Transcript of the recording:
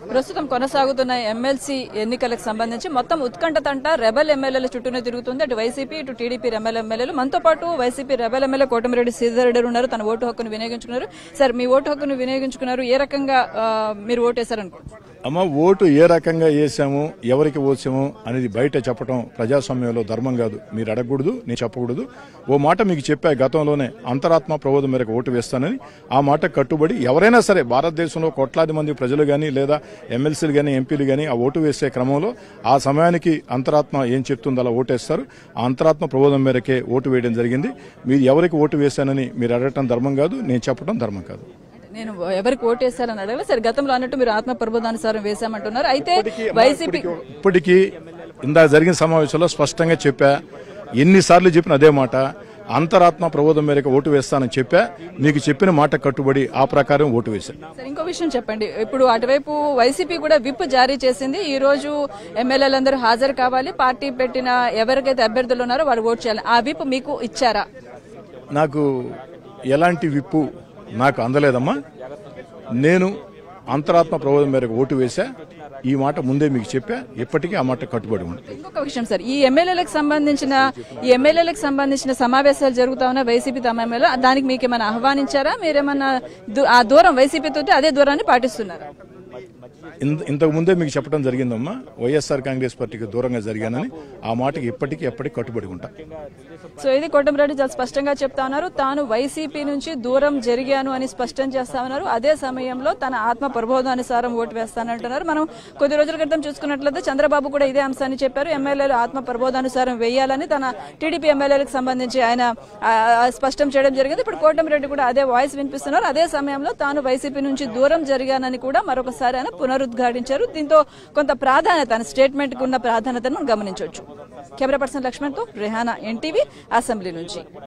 ప్రస్తుతం కొనసాగుతున్న ఎమ్మెల్సీ ఎన్నికలకు సంబంధించి మొత్తం ఉత్కంఠ తంట రెబల్ ఎమ్మెల్యేల చుట్టూనే తిరుగుతుంది అటు వైసీపీ ఇటు టీడీపీ రెబల్ ఎమ్మెల్యేలు మనతో పాటు వైసీపీ రెబల్ ఎమ్మెల్యే కోటమిరెడ్డి శ్రీధర్ రెడ్డి ఉన్నారు తన ఓటు హక్కును వినియోగించుకున్నారు సార్ మీ ఓటు హక్కును వినియోగించుకున్నారు ఏ రకంగా ఆ, మీరు ఓటేశారనుకుంటున్నారు అమ్మ ఓటు ఏ రకంగా వేసాము ఎవరికి ఓసాము అనేది బయట చెప్పడం ప్రజాస్వామ్యంలో ధర్మం కాదు మీరు అడగకూడదు నేను చెప్పకూడదు ఓ మాట మీకు చెప్పా గతంలోనే అంతరాత్మ ప్రబోధం మేరకు ఓటు వేస్తానని ఆ మాట కట్టుబడి ఎవరైనా సరే భారతదేశంలో కోట్లాది మంది ప్రజలు కానీ లేదా ఎమ్మెల్సీలు కానీ ఎంపీలు కానీ ఆ ఓటు వేసే క్రమంలో ఆ సమయానికి అంతరాత్మ ఏం చెప్తుందో అలా ఓటేస్తారు ఆ అంతరాత్మ ప్రబోధం మేరకే ఓటు వేయడం జరిగింది మీరు ఎవరికి ఓటు వేశానని మీరు అడగటం ధర్మం కాదు నేను చెప్పడం ధర్మం కాదు నేను ఎవరికి ఓటేశారని అడగలేదు సరే గతంలో అన్నట్టు మీరు ఆత్మ ప్రబోధానుసారం వేశామంటున్నారు అయితే ఇప్పటికీ అమ్మా, వైసీపీ ఇప్పటికీ- ఇప్పటికీ ఇందాక జరిగిన సమావేశంలో స్పష్టంగా చెప్పా ఎన్నిసార్లు చెప్పిన అదే మాట అంతరాత్మ ప్రబోధం మేరకు ఓటు వేస్తానని చెప్పా మీకు చెప్పిన మాట కట్టుబడి ఆ ప్రకారం ఓటు వేశాను సరే ఇంకో విషయం చెప్పండి ఇప్పుడు అటువైపు వైసీపీ కూడా విప్ జారీ చేసింది ఈ రోజు ఎమ్మెల్యేలందరూ హాజరు కావాలి పార్టీ పెట్టిన ఎవరికైతే అభ్యర్థులు ఉన్నారో వారు ఓటు చేయాలి ఆ విప్ మీకు ఇచ్చారా నాకు ఎలాంటి విప్పు నాకు అందలేదమ్మా నేను అంతరాత్మ ప్రబోధం మేరకు ఓటు వేశా ఈ మాట ముందే మీకు చెప్పా ఇప్పటికీ ఆ మాట కట్టుబడి ఉంది ఇంకొక విషయం సార్ ఈ ఎమ్మెల్యేలకు సంబంధించిన ఈ ఎమ్మెల్యేలకు సంబంధించిన సమావేశాలు జరుగుతా ఉన్న వైసీపీ తమ ఎమ్మెల్యే దానికి మీకు ఏమైనా ఆహ్వానించారా మీరేమన్నా దు- ఆ దూరం వైసీపీతో అదే దూరాన్ని పాటిస్తున్నారా ఇంత ఇంతకు ముందే మీకు చెప్పడం జరిగిందమ్మా వైఎస్ఆర్ కాంగ్రెస్ పార్టీకి దూరంగా జరిగానని ఆ మాటకి ఇప్పటికీ ఎప్పటికీ కట్టుబడి ఉంటా సో ఇది కోటమిరెడ్డి చాలా స్పష్టంగా చెప్తా ఉన్నారు తాను వైసీపీ నుంచి దూరం జరిగాను అని స్పష్టం చేస్తా ఉన్నారు అదే సమయంలో తన ఆత్మ ప్రబోధానుసారం ఓటు వేస్తానంటున్నారు మనం కొద్ది రోజుల క్రితం చూసుకున్నట్లయితే చంద్రబాబు కూడా ఇదే అంశాన్ని చెప్పారు ఎమ్మెల్యేలు ఆత్మ ప్రబోధానుసారం వేయాలని తన టీడీపీ ఎమ్మెల్యేలకు సంబంధించి ఆయన ఆ, ఆ, స్పష్టం చేయడం జరిగింది ఇప్పుడు కోటమిరెడ్డి కూడా అదే వాయిస్ వినిపిస్తున్నారు అదే సమయంలో తాను వైసీపీ నుంచి దూరం జరిగానని కూడా మరొకసారి ఆయన పునరుద్ఘాటించారు దీంతో కొంత ప్రాధాన్యత ఆయన స్టేట్మెంట్ కు ఉన్న ప్రాధాన్యతను మనం గమనించవచ్చు కెమెరా పర్సన్ లక్ష్మణ్తో రెహానా ఎన్టీవీ అసెంబ్లీ నుంచి